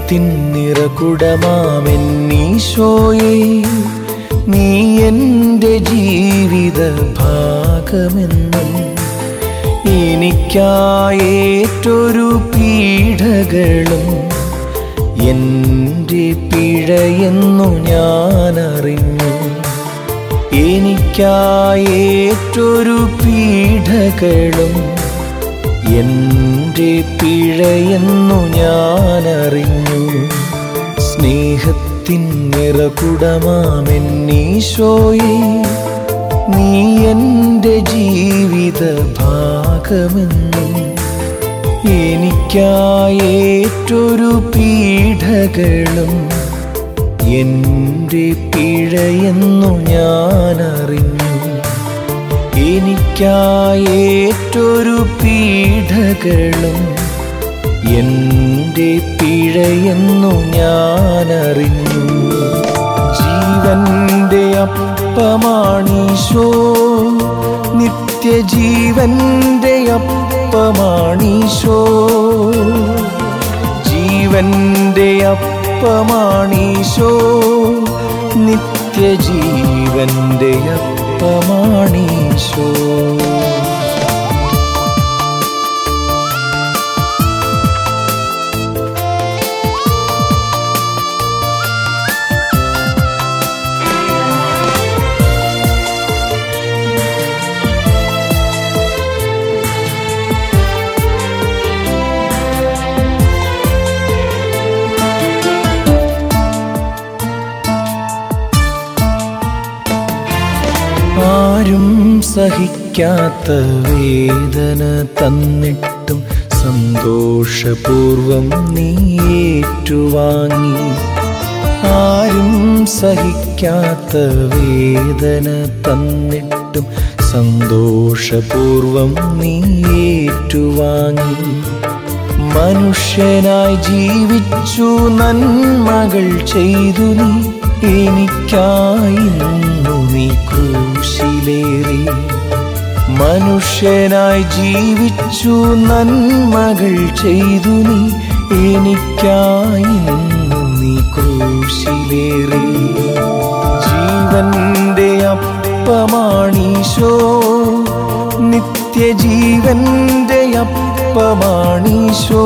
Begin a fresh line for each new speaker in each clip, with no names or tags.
സ്നേഹത്തിൻ നിറകുടമാമെന്നീശോയെ നീ എൻ്റെ ജീവിത ഭാഗമെന്നും എനിക്കായേറ്റൊരു പീഡകളും എൻ്റെ പിഴയെന്നു ഞാനറിഞ്ഞു എനിക്കായേറ്റൊരു പീഡകളും എൻ്റെ പിഴയെന്നു ഞാനറിഞ്ഞു സ്നേഹത്തിൻ നിറകുടമാമെന്നീശോയെ നീ എൻ്റെ ജീവിത ഭാഗമെന്നും എനിക്കായേറ്റൊരു പീഡകളും എൻ്റെ പിഴയെന്നു ഞാനറിഞ്ഞു എനിക്കായേറ്റൊരു പീഡകളും എൻ്റെ പിഴയെന്നു ഞാനറിഞ്ഞു ജീവന്റെ അപ്പമാണീശോ നിത്യജീവന്റെ അപ്പമാണീശോ ജീവന്റെ അപ്പമാണീശോ നിത്യജീവന്റെ അപ്പമാണീശോ ആരും സഹിക്കാത്ത വേദന തന്നിട്ടും സന്തോഷപൂർവം നീ ഏറ്റുവാങ്ങി ആരും സഹിക്കാത്ത വേദന തന്നിട്ടും സന്തോഷപൂർവം നീ ഏറ്റുവാങ്ങി മനുഷ്യനായി ജീവിച്ചു നന്മകൾ ചെയ്തു നീ എനിക്കായി നിന്നു നീ ക്രൂശിലേറി മനുഷ്യനായി ജീവിച്ചു നന്മകൾ ചെയ്തു നീ എനിക്കായി നിന്നു നീ ക്രൂശിലേറി ജീവന്റെ അപ്പമാണീശോ നിത്യജീവന്റെ അപ്പമാണീശോ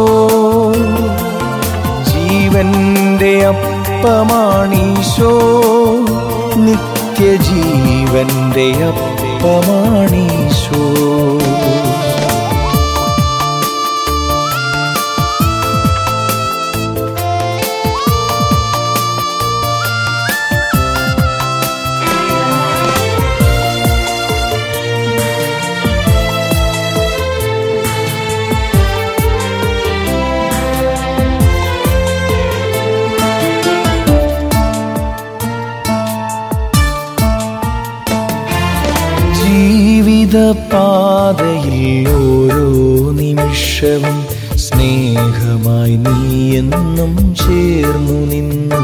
ജീവന്റെ അപ്പമാണീശോ നിത്യജീവന്റെ അപ്പമാണീശോ ജീവിത പാതയിൽ ഓരോ നിമിഷവും സ്നേഹമായി നീ എന്നും ചേർന്നു നിന്നു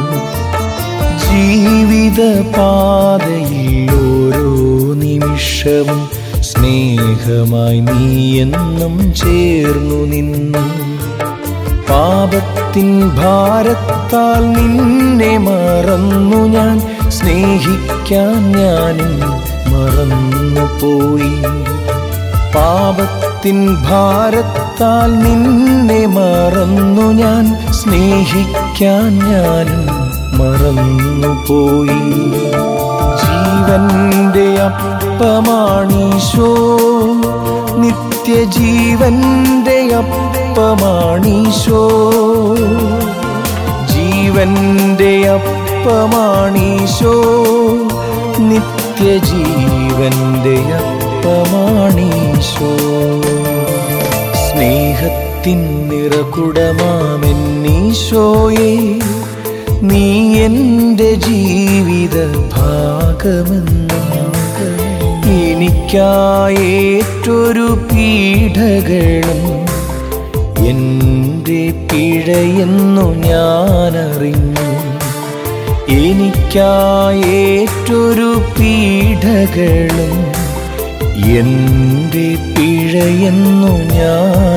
ജീവിത പാതയിൽ ഓരോ നിമിഷവും സ്നേഹമായി നീ എന്നും ചേർന്നു നിന്നു പാപത്തിൻ ഭാരത്താൽ നിന്നെ മറന്നു ഞാൻ സ്നേഹിക്കാൻ ഞാനും മറന്നുപോയി പാപത്തിൻ ഭാരത്താൽ നിന്നെ മറന്നു ഞാൻ സ്നേഹിക്കാൻ ഞാനും മറന്നുപോയി ജീവന്റെ അപ്പമാണീശോ നിത്യജീവന്റെ അപ്പമാണീശോ ജീവന്റെ അപ്പമാണീശോ നിത്യജീവന്റെ അപ്പമാണീശോ സ്നേഹത്തിൻ നിറകുടമാമെന്നീശോയെ നീ എൻ്റെ ജീവിത ഭാഗമെന്നും എനിക്കായേറ്റൊരു പീഡകളും എൻ്റെ പിഴയെന്നു ഞാനറിഞ്ഞു എനിക്കായേറ്റൊരു പീഡകളും എൻ്റെ പിഴയെന്നു ഞാൻ